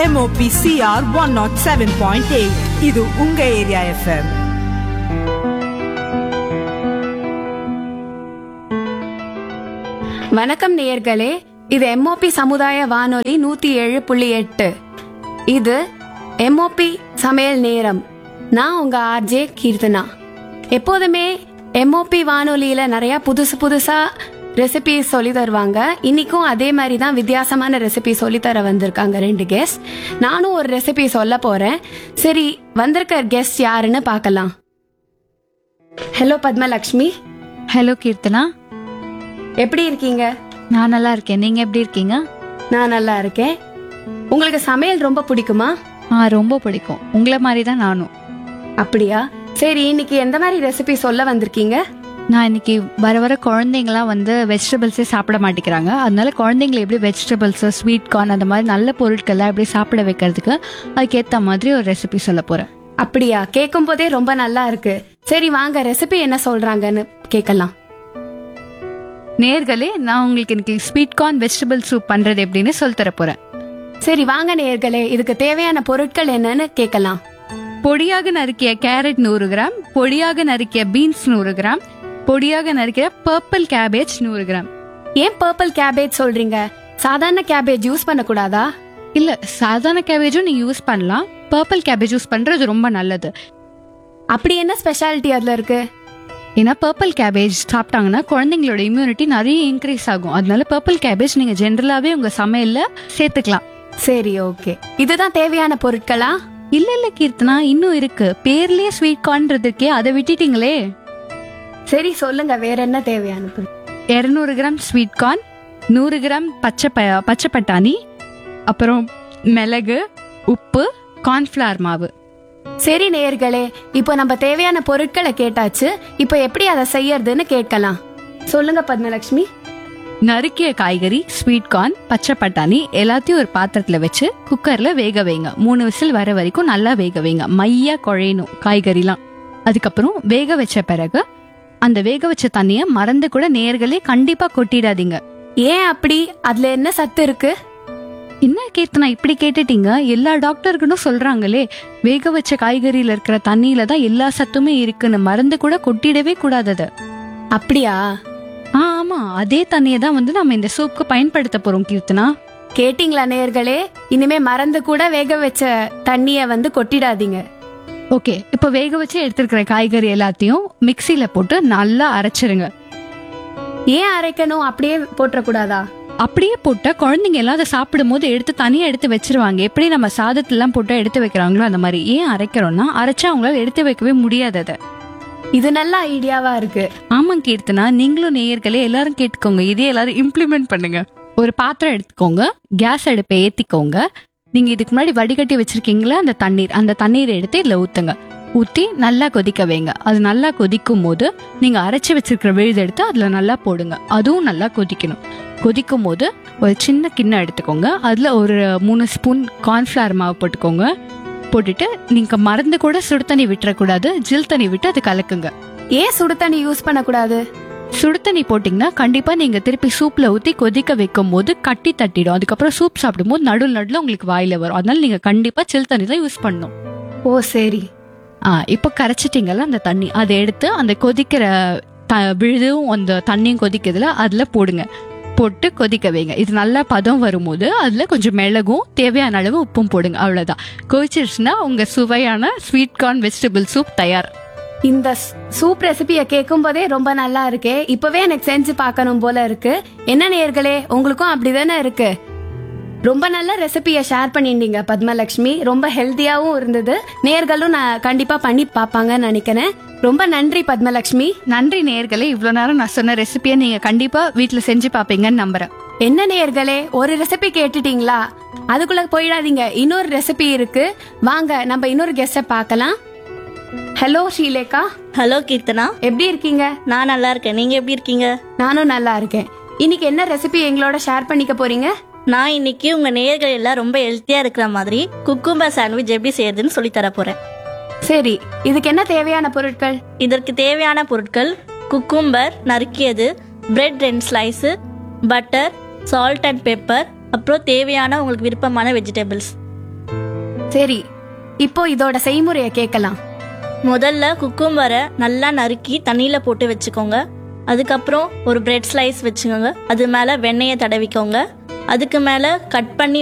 MOP CR one naught seven point eight இது உங்க area FM வணக்கம் நேயர்களே இது எம்ஓபி சமுதாய வானொலி நூத்தி ஏழு புள்ளி எட்டு இது எம்ஓபி சமையல் நேரம் நான் உங்க ஆர்ஜே கீர்த்தனா எப்போதுமே எம்ஓபி வானொலியில நிறைய புதுசு புதுசா ரெசிபி சொல்லி தருவாங்க இன்னைக்கும் அதே மாதிரி தான் வித்தியாசமான ரெசிபி சொல்லி தர வந்திருக்காங்க ரெண்டு கெஸ்ட் நானும் ஒரு ரெசிபி சொல்ல போறேன் சரி வந்திருக்க கெஸ்ட் யாருன்னு பார்க்கலாம் ஹலோ பத்மலக்ஷ்மி ஹலோ கீர்த்தனா எப்படி இருக்கீங்க நான் நல்லா இருக்கேன் நீங்க எப்படி இருக்கீங்க நான் நல்லா இருக்கேன் உங்களுக்கு சமையல் ரொம்ப பிடிக்குமா ஆ ரொம்ப பிடிக்கும் உங்களை மாதிரி தான் நானும் அப்படியா சரி இன்னைக்கு எந்த மாதிரி ரெசிபி சொல்ல வந்திருக்கீங்க நான் இன்னைக்கு வர வர குழந்தைங்களாம் வந்து வெஜிடபிள்ஸே சாப்பிட மாட்டேங்கிறாங்க அதனால குழந்தைங்களை எப்படி வெஜிடபிள்ஸ் ஸ்வீட் கார்ன் அந்த மாதிரி நல்ல பொருட்கள்லாம் எப்படி சாப்பிட வைக்கிறதுக்கு அதுக்கேற்ற மாதிரி ஒரு ரெசிபி சொல்ல போறேன் அப்படியா கேட்கும் போதே ரொம்ப நல்லா இருக்கு சரி வாங்க ரெசிபி என்ன சொல்றாங்கன்னு கேட்கலாம் நேர்களே நான் உங்களுக்கு இன்னைக்கு ஸ்வீட் கார்ன் வெஜிடபிள் சூப் பண்றது எப்படின்னு சொல்லி தர போறேன் சரி வாங்க நேயர்களே இதுக்கு தேவையான பொருட்கள் என்னன்னு கேட்கலாம் பொடியாக நறுக்கிய கேரட் நூறு கிராம் பொடியாக நறுக்கிய பீன்ஸ் நூறு கிராம் பொடியாக நறுக்கிய பர்பிள் கேபேஜ் நூறு கிராம் ஏன் பர்பிள் கேபேஜ் சொல்றீங்க சாதாரண கேபேஜ் யூஸ் பண்ணக்கூடாதா இல்ல சாதாரண கேபேஜும் நீங்க யூஸ் பண்ணலாம் பர்பிள் கேபேஜ் யூஸ் பண்றது ரொம்ப நல்லது அப்படி என்ன ஸ்பெஷாலிட்டி அதுல இருக்கு ஏன்னா பர்பிள் கேபேஜ் சாப்பிட்டாங்கன்னா குழந்தைங்களோட இம்யூனிட்டி நிறைய இன்க்ரீஸ் ஆகும் அதனால பர்பிள் கேபேஜ் நீங்க ஜென்ரலாவே உங்க சமையல்ல சேர்த்துக்கலாம் சரி ஓகே இதுதான் தேவையான பொருட்களா இல்ல இல்ல கீர்த்தனா இன்னும் இருக்கு பேர்லயே ஸ்வீட் கார்ன்றது இருக்கே அதை விட்டுட்டீங்களே சரி சொல்லுங்க வேற என்ன தேவையான பொருட்கள் இருநூறு கிராம் ஸ்வீட் கார்ன் நூறு கிராம் பச்சை ப- பச்சை பட்டாணி அப்புறம் மிளகு உப்பு கார்ன்ஃபிளவர் மாவு சரி நேயர்களே இப்போ நம்ம தேவையான பொருட்களை கேட்டாச்சு இப்போ எப்படி அதை செய்யறதுன்னு கேட்கலாம் சொல்லுங்க பத்மலட்சுமி நறுக்கிய காய்கறி ஸ்வீட் கார்ன் பச்சை பட்டாணி எல்லாத்தையும் ஒரு பாத்திரத்துல வச்சு குக்கர்ல வேக வைங்க மூணு விசில் வர வரைக்கும் நல்லா வேக வைங்க மையா குழையணும் காய்கறிலாம் அதுக்கப்புறம் வேக வச்ச பிறகு அந்த வேக வச்ச தண்ணிய மறந்து கூட நேர்களே கண்டிப்பா கொட்டிடாதீங்க ஏன் அப்படி அதுல என்ன சத்து இருக்கு என்ன கீர்த்தனா இப்படி கேட்டுட்டீங்க எல்லா டாக்டர்களும் சொல்றாங்களே வேக வச்ச காய்கறியில இருக்கிற தண்ணியில தான் எல்லா சத்துமே இருக்குன்னு மறந்து கூட கொட்டிடவே கூடாதது அப்படியா ஆ, ஆமா அதே தண்ணியை தான் வந்து நம்ம இந்த சூப்புக்கு பயன்படுத்த போறோம் கீர்த்தனா கேட்டிங்களா நேயர்களே இனிமே மறந்து கூட வேக வச்ச தண்ணிய வந்து கொட்டிடாதீங்க ஓகே இப்போ வேக வச்சு எடுத்துருக்கிற காய்கறி எல்லாத்தையும் மிக்சியில போட்டு நல்லா அரைச்சிருங்க ஏன் அரைக்கணும் அப்படியே போட்டுறக்கூடாதா அப்படியே போட்டா குழந்தைங்க எல்லாம் அதை சாப்பிடும் போது எடுத்து தனியா எடுத்து வச்சிருவாங்க எப்படி நம்ம சாதத்தெல்லாம் போட்டு எடுத்து வைக்கிறாங்களோ அந்த மாதிரி ஏன் அரைக்கிறோம்னா அரைச்சா அவங்களால எடுத்து வைக்கவே முடியாது அதை இது நல்ல ஐடியாவா இருக்கு ஆமாம் கீர்த்தனா நீங்களும் நேயர்களே எல்லாரும் கேட்டுக்கோங்க இதே எல்லாரும் இம்ப்ளிமெண்ட் பண்ணுங்க ஒரு பாத்திரம் எடுத்துக்கோங்க கேஸ் அடுப்பை ஏத்திக்கோங்க நீங்க இதுக்கு முன்னாடி வடிகட்டி வச்சிருக்கீங்களா அந்த தண்ணீர் அந்த தண்ணீரை எடுத்து இதுல ஊத்துங்க ஊத்தி நல்லா கொதிக்க வைங்க அது நல்லா கொதிக்கும் போது நீங்க அரைச்சு வச்சிருக்கிற விழுது எடுத்து அதுல நல்லா போடுங்க அதுவும் நல்லா கொதிக்கணும் கொதிக்கும் போது ஒரு சின்ன கிண்ணம் எடுத்துக்கோங்க அதுல ஒரு மூணு ஸ்பூன் கார்ன்ஃபிளவர் மாவு போட்டுக்கோங்க போட்டுட்டு நீங்க மறந்து கூட சுடு தண்ணி விட்டுறக்கூடாது ஜில் தண்ணி விட்டு அது கலக்குங்க ஏன் சுடு தண்ணி யூஸ் பண்ணக்கூடாது சுடு தண்ணி போட்டிங்கன்னா கண்டிப்பா நீங்க திருப்பி சூப்ல ஊத்தி கொதிக்க வைக்கும் போது கட்டி தட்டிடும் அதுக்கப்புறம் சூப் சாப்பிடும்போது நடுவில் நடுவில் உங்களுக்கு வாயில வரும் அதனால நீங்க கண்டிப்பா சில் தண்ணி தான் யூஸ் பண்ணணும் ஓ சரி ஆ இப்போ கரைச்சிட்டீங்கல்ல அந்த தண்ணி அதை எடுத்து அந்த கொதிக்கிற த விழுதும் அந்த தண்ணியும் கொதிக்கிறதுல அதுல போடுங்க போட்டு கொதிக்க வைங்க இது நல்லா பதம் வரும்போது அதுல கொஞ்சம் மிளகும் தேவையான அளவு உப்பும் போடுங்க அவ்வளவுதான் கொதிச்சிருச்சுன்னா உங்க சுவையான ஸ்வீட் கார்ன் வெஜிடபிள் சூப் தயார் இந்த ஸ்- சூப் ரெசிபியை கேட்கும் போதே ரொம்ப நல்லா இருக்கே இப்பவே எனக்கு செஞ்சு பார்க்கணும் போல இருக்கு என்ன நேர்களே உங்களுக்கும் அப்படிதானே இருக்கு ரொம்ப நல்ல ரெசிபியை ஷேர் பண்ணிட்டீங்க பத்மலட்சுமி ரொம்ப ஹெல்த்தியாவும் இருந்தது நேர்களும் நான் கண்டிப்பா பண்ணி பார்ப்பாங்கன்னு நினைக்கிறேன் ரொம்ப நன்றி பத்மலட்சுமி நன்றி நேயர்களே இவ்வளவு நேரம் நான் சொன்ன ரெசிபியை நீங்க கண்டிப்பா வீட்ல செஞ்சு பாப்பீங்கன்னு நம்புறேன் என்ன நேர்களே ஒரு ரெசிபி கேட்டுட்டீங்களா அதுக்குள்ள போயிடாதீங்க இன்னொரு ரெசிபி இருக்கு வாங்க நம்ம இன்னொரு கெஸ்ட பார்க்கலாம் ஹலோ ஸ்ரீலேகா ஹலோ கீர்த்தனா எப்படி இருக்கீங்க நான் நல்லா இருக்கேன் நீங்க எப்படி இருக்கீங்க நானும் நல்லா இருக்கேன் இன்னைக்கு என்ன ரெசிபி எங்களோட ஷேர் பண்ணிக்க போறீங்க நான் இன்னைக்கு உங்க நேயர்கள் எல்லாம் ரொம்ப ஹெல்த்தியா இருக்கிற மாதிரி குக்கும்பர் சாண்ட்விச் எப்படி செய்யறதுன்னு சொல்லி தர போறேன் சரி இதுக்கு என்ன தேவையான பொருட்கள் இதற்கு தேவையான பொருட்கள் குக்கும்பர் நறுக்கியது பிரெட் ரெண்டு slice butter salt and pepper அப்புறம் தேவையான உங்களுக்கு விருப்பமான வெஜிடபிள்ஸ் சரி இப்போ இதோட செய்முறையை கேட்கலாம் முதல்ல குக்கும்பரை நல்லா நறுக்கி தண்ணியில் போட்டு வச்சுக்கோங்க அதுக்கப்புறம் ஒரு பிரெட் ஸ்லைஸ் வச்சுக்கோங்க அது மேலே வெண்ணெயை தடவிக்கோங்க அதுக்கு மேலே கட் பண்ணி